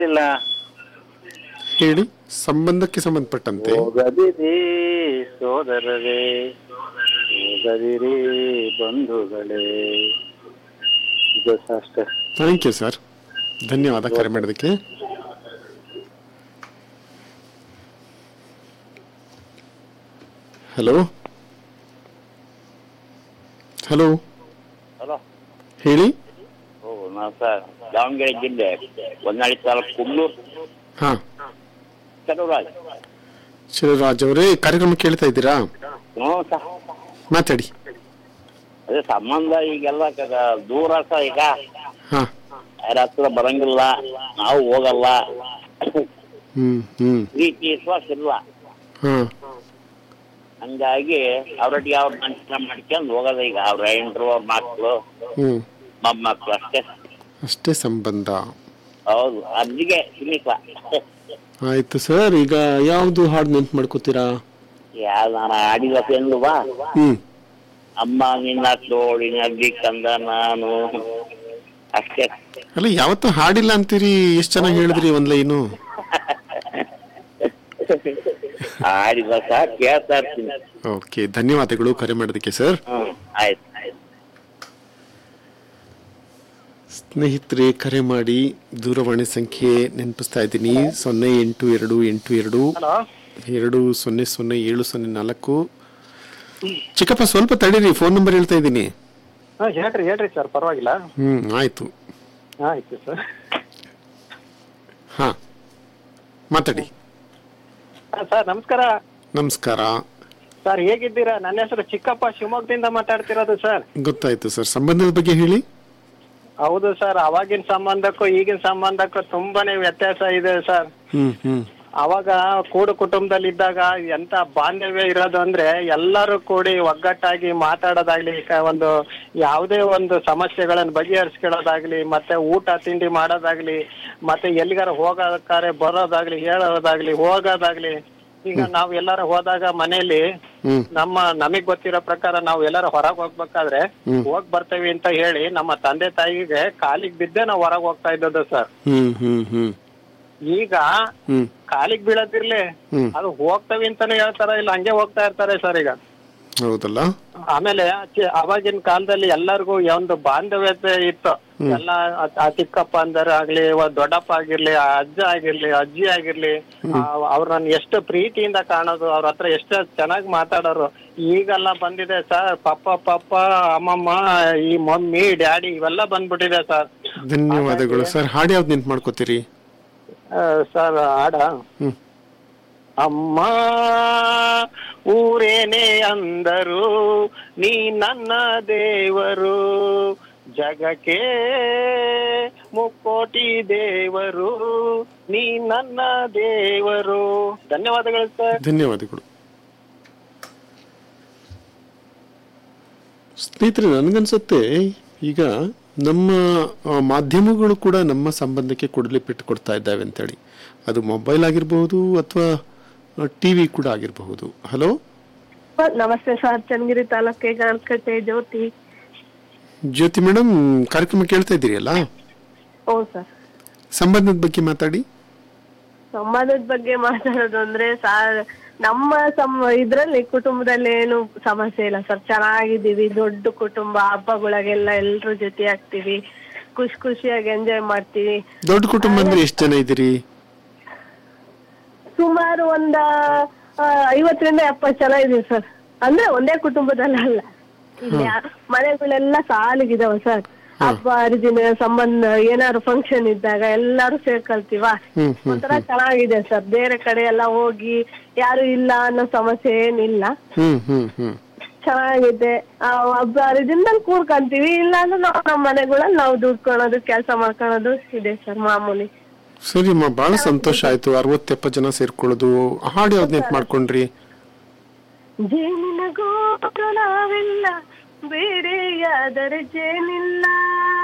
ಇಲ್ಲ ಹೇಳಿ ಸಂಬಂಧಕ್ಕೆ ಸಂಬಂಧಪಟ್ಟಂತೆ ಹೋಗದಿರಿ ಸೋದರರೇ ಹೋಗದಿರಿ ಬಂಧುಗಳೇ ಇದು ಅಷ್ಟೇ ಥ್ಯಾಂಕ್ ಯು ಸರ್ ಧನ್ಯವಾದ ಕರೆ ಮಾಡೋದಕ್ಕೆ ಹಲೋ ಹಲೋ ಹಲೋ ಹೇಳಿ ಓ ನಾವು ಸರ್ ದಾವಣಗೆರೆ ಜಿಲ್ಲೆ ಹೊನ್ನಾಳಿ ತಾಲೂಕು ಕುಮ್ಳೂರು ಹಾ ಚಲುವರಾಜ್ ಶಿವರಾಜ್ ಅವರೇ ಕಾರ್ಯಕ್ರಮ ಕೇಳ್ತಾ ಇದ್ದೀರಾ ಹ್ಞೂ ಸರ್ ಮಾತಾಡಿ ಅದೇ ಸಂಬಂಧ ಈಗೆಲ್ಲ ಕ- ದೂರ ಸರ್ ಈಗ ಹಾ ಯಾರ ಹತ್ರ ಬರಂಗಿಲ್ಲ ನಾವು ಹೋಗಲ್ಲ ಹ್ಮ್ ಹ್ಮ್ ಪ್ರೀತಿ ವಿಶ್ವಾಸ ಇಲ್ಲ ಹಾ ಹಂಗಾಗಿ ಅವ್ರೊಟ್ಟಿಗೆ ಅವ್ರ ಮನುಷ್ಯ ಮಾಡ್ಕೊಂಡು ಹೋಗೋದು ಈಗ ಅವ್ರ ಹೆಂಡ್ರು ಅವ್ರ ಮಕ್ಕಳು ಹ್ಮ್ ಮೊಮ್ಮಕ್ಕಳು ಅಷ್ಟೇ ಅಷ್ಟೇ ಸಂಬಂಧ ಹೌದು ಅರ್ಜಿಗೆ ಸೀಮಿತ ಆಯ್ತು ಸರ್ ಈಗ ಯಾವ್ದು ಹಾಡು ನೆನ್ಪು ಮಾಡ್ಕೋತೀರಾ ಯಾವ ನಾನು ಆಡಿದ ಬಾ ಹ್ಮ್ ಅಮ್ಮ ನಿನ್ನ ತೋಳಿನಲ್ಲಿ ಕಂದ ನಾನು ಅಷ್ಟೇ ಅಲ್ಲ ಯಾವತ್ತೂ ಹಾಡಿಲ್ಲ ಅಂತೀರಿ ಎಷ್ಟು ಚೆನ್ನಾಗಿ ಹೇಳಿದ್ರಿ ಒಂದ್ ಲೈನು ಆಡಿದ ಸಹ ಕೇಳ್ತಾ ಇರ್ತೀನಿ ಓಕೆ ಧನ್ಯವಾದಗಳು ಕರೆ ಮಾಡೋದಕ್ಕೆ ಸರ್ ಹ್ಮ್ ಆಯ್ತು ಆಯ್ತು ಸ್ನೇಹಿತರೆ ಕರೆ ಮಾಡಿ ದೂರವಾಣಿ ಸಂಖ್ಯೆ ನೆನಪಿಸ್ತಾ ಇದ್ದೀನಿ ಸೊನ್ನೆ ಎಂಟು ಎರಡು ಎಂಟು ಎರಡು ಹಲೋ ಎರಡು ಸೊನ್ನೆ ಸೊನ್ನೆ ಏಳು ಸೊನ್ನೆ ನಾಲ್ಕು ಚಿಕ್ಕಪ್ಪ ಸ್ವಲ್ಪ ತಡೀರಿ ಫೋನ್ ನಂಬರ್ ಹೇಳ್ತಾ ಇದ್ದೀನಿ ಹಾಂ ಹೇಳ್ರಿ ಹೇಳ್ರಿ ಸರ್ ಪರವಾಗಿಲ್ಲ ಹ್ಮ್ ಆಯ್ತು ಆಯ್ತು ಸರ್ ಹಾ ಮಾತಾಡಿ ಸರ್ ನಮಸ್ಕಾರ ನಮಸ್ಕಾರ ಸರ್ ಹೇಗಿದ್ದೀರಾ ನನ್ನ ಹೆಸರು ಚಿಕ್ಕಪ್ಪ ಶಿವಮೊಗ್ಗದಿಂದ ಮಾತಾಡ್ತಿರೋದು ಸರ್ ಗೊತ್ತಾಯ್ತು ಸರ್ ಸಂಬಂಧದ ಬಗ್ಗೆ ಹೇಳಿ ಹೌದು ಸರ್ ಅವಾಗಿನ ಸಂಬಂಧಕ್ಕೂ ಈಗಿನ ಸಂಬಂಧಕ್ಕೂ ತುಂಬಾನೇ ವ್ಯತ್ಯಾಸ ಇದೆ ಸರ್ ಹ್ಮ್ ಹ್ಮ್ ಅವಾಗ ಕೂಡು ಕುಟುಂಬದಲ್ಲಿ ಇದ್ದಾಗ ಎಂತ ಬಾಂಧವ್ಯ ಇರೋದು ಅಂದ್ರೆ ಎಲ್ಲರೂ ಕೂಡಿ ಒಗ್ಗಟ್ಟಾಗಿ ಮಾತಾಡೋದಾಗ್ಲಿ ಕ- ಒಂದು ಯಾವುದೇ ಒಂದು ಸಮಸ್ಯೆಗಳನ್ನು ಬಗೆಹರಿಸ್ಕೊಳ್ಳೋದಾಗ್ಲಿ ಮತ್ತೆ ಊಟ ತಿಂಡಿ ಮಾಡೋದಾಗ್ಲಿ ಮತ್ತೆ ಎಲ್ಲಿಗಾರ ಹೋಗೋದಾರೆ ಬರೋದಾಗ್ಲಿ ಹೇಳೋದಾಗ್ಲಿ ಹೋಗೋದಾಗ್ಲಿ ಈಗ ನಾವು ಎಲ್ಲಾರು ಹೋದಾಗ ಮನೆಯಲ್ಲಿ ಹ್ಮ್ ನಮ್ಮ ನಮಗ್ ಗೊತ್ತಿರೋ ಪ್ರಕಾರ ನಾವು ಎಲ್ಲಾರು ಹೊರಗೆ ಹೋಗ್ಬೇಕಾದ್ರೆ ಹೋಗ್ ಬರ್ತೇವೆ ಅಂತ ಹೇಳಿ ನಮ್ಮ ತಂದೆ ತಾಯಿಗೆ ಕಾಲಿಗೆ ಬಿದ್ದೆ ನಾವು ಹೊರಗೆ ಹೋಗ್ತಾ ಇದ್ದದ್ದು ಸರ್ ಹ್ಮ್ ಹ್ಮ್ ಹ್ಮ್ ಈಗ ಹ್ಮ್ ಕಾಲಿಗೆ ಬೀಳೋದಿರ್ಲಿ ಹ್ಮ್ ಅದು ಹೋಗ್ತವೆ ಅಂತಾನೆ ಹೇಳ್ತಾರ ಇಲ್ಲ ಹಂಗೆ ಹೋಗ್ತಾ ಇರ್ತಾರೆ ಸರ್ ಈಗ ಹೌದಲ್ಲ ಆಮೇಲೆ ಚಿ- ಅವಾಗಿನ ಕಾಲದಲ್ಲಿ ಎಲ್ಲರಿಗೂ ಒಂದು ಬಾಂಧವ್ಯತೆ ಇತ್ತು ಎಲ್ಲ ಆ- ಆ ಚಿಕ್ಕಪ್ಪ ಅಂದರೆ ಆಗ್ಲಿ ಒ- ದೊಡ್ಡಪ್ಪ ಆಗಿರ್ಲಿ ಆ ಅಜ್ಜ ಆಗಿರ್ಲಿ ಅಜ್ಜಿ ಆಗಿರ್ಲಿ ಅವ್ರನ್ನ ಎಷ್ಟು ಪ್ರೀತಿಯಿಂದ ಕಾಣೋದು ಅವ್ರ ಹತ್ರ ಎಷ್ಟು ಚೆನ್ನಾಗಿ ಮಾತಾಡೋರು ಈಗೆಲ್ಲ ಬಂದಿದೆ ಸರ್ ಪಪ್ಪ ಪಪ್ಪ ಅಮ್ಮಮ್ಮ ಈ ಮಮ್ಮಿ ಡ್ಯಾಡಿ ಇವೆಲ್ಲ ಬಂದ್ಬಿಟ್ಟಿದೆ ಸರ್ ಧನ್ಯವಾದಗಳು ಸರ್ ಹಾಡು ಯಾವ್ದು ನೆನ್ಪು ಮಾಡ್ಕೋತೀರಿ ಸರ್ ಆಡ ಹ್ಮ್ ಅಮ್ಮ ಊರೇನೆ ಅಂದರು ನೀ ನನ್ನ ದೇವರು ಜಗಕ್ಕೆ ಮುಕ್ಕೋಟಿ ದೇವರು ನೀ ನನ್ನ ದೇವರು ಧನ್ಯವಾದಗಳು ಸರ್ ಧನ್ಯವಾದಗಳು ಸ್ನೇಹಿತರೆ ನನಗನ್ಸುತ್ತೆ ಈಗ ನಮ್ಮ ಆ, ಮಾಧ್ಯಮಗಳು ಕೂಡ ನಮ್ಮ ಸಂಬಂಧಕ್ಕೆ ಕೊಡಲಿ ಪೆಟ್ಟು ಕೊಡ್ತಾ ಇದ್ದಾವೆ ಅಂತೇಳಿ ಅದು ಮೊಬೈಲ್ ಆಗಿರಬಹುದು ಅಥವಾ ಟಿ ವಿ ಕೂಡ ಆಗಿರಬಹುದು ಹಲೋ ನಮಸ್ತೆ ಸರ್ ಚನ್ನಗಿರಿ ತಾಲೂಕೆ ಗಣಕಟ್ಟೆ ಜ್ಯೋತಿ ಜ್ಯೋತಿ ಮೇಡಮ್ ಕಾರ್ಯಕ್ರಮ ಕೇಳ್ತಾ ಇದ್ದೀರಿ ಅಲ್ಲ ಹ್ಞೂ ಸರ್ ಸಂಬಂಧದ ಬಗ್ಗೆ ಮಾತಾಡಿ ಸಂಬಂಧದ ಬಗ್ಗೆ ಮಾತಾಡೋದು ಅಂದ್ರೆ ಸರ್ ನಮ್ಮ ಸಂ ಇದ್ರಲ್ಲಿ ಕುಟುಂಬದಲ್ಲಿ ಏನು ಸಮಸ್ಯೆ ಇಲ್ಲ ಸರ್ ಚೆನ್ನಾಗಿದ್ದೀವಿ ದೊಡ್ಡ ಕುಟುಂಬ ಹಬ್ಬಗಳಿಗೆಲ್ಲ ಎಲ್ರೂ ಜೊತೆ ಆಗ್ತೀವಿ ಖುಷಿ ಖುಷಿಯಾಗಿ ಎಂಜಾಯ್ ಮಾಡ್ತೀವಿ ದೊಡ್ಡ ಕುಟುಂಬ ಅಂದ್ರೆ ಎಷ್ಟು ಜನ ಇದ್ದೀರಿ ಸುಮಾರು ಒಂದ ಆ, ಐವತ್ತರಿಂದ ಎಪ್ಪತ್ತು ಜನ ಇದೀವಿ ಸರ್ ಅಂದ್ರೆ ಒಂದೇ ಕುಟುಂಬದಲ್ಲ ಅಲ್ಲ ಇಲ್ಲಿ ಆ ಮನೆಗಳೆಲ್ಲ ಸಾಲಿಗಿದಾವ ಸರ್ ಹಬ್ಬ ಹರಿದಿನ ಸಂಬಂಧ ಏನಾದ್ರು ಫಂಕ್ಷನ್ ಇದ್ದಾಗ ಎಲ್ಲಾರು ಸೇರ್ಕೊಳ್ತೀವ ಹ್ಮ್ ಹ್ಮ್ ಒಂಥರ ಚೆನ್ನಾಗಿದೆ ಸರ್ ಬೇರೆ ಕಡೆ ಎಲ್ಲ ಹೋಗಿ ಯಾರು ಇಲ್ಲ ಅನ್ನೋ ಸಮಸ್ಯೆ ಏನಿಲ್ಲ ಹ್ಮ್ ಹ್ಮ್ ಹ್ಮ್ ಚೆನ್ನಾಗಿದೆ ಆ, ಹಬ್ಬ ಹರಿದಿನದಲ್ಲಿ ಕೂರ್ಕೊಂತೀವಿ ಇಲ್ಲ ಅಂದ್ರೆ ನಾವು ನಮ್ಮ ಮನೆಗಳಲ್ಲಿ ನಾವು ದುಡ್ಕೊಳೋದು ಕೆಲಸ ಮಾಡ್ಕೊಳೋದು ಇದೆ ಸರ್ ಮಾಮೂಲಿ ಸರಿ ಅಮ್ಮ ಬಹಳ ಸಂತೋಷ ಆಯ್ತು ಅರವತ್ತೆಪ್ಪತ್ತು ಜನ ಸೇರ್ಕೊಳ್ಳೋದು ಹಾಡು ಯಾವ್ದು ನೆನ್ಪು ಮಾಡ್ಕೊಂಡ್ರಿ ಜೇನಿನ ಗೋಪುರ ನಾವಿಲ್ಲ ಬೇರೆಯಾದರೆ ಜೇನಿಲ್ಲ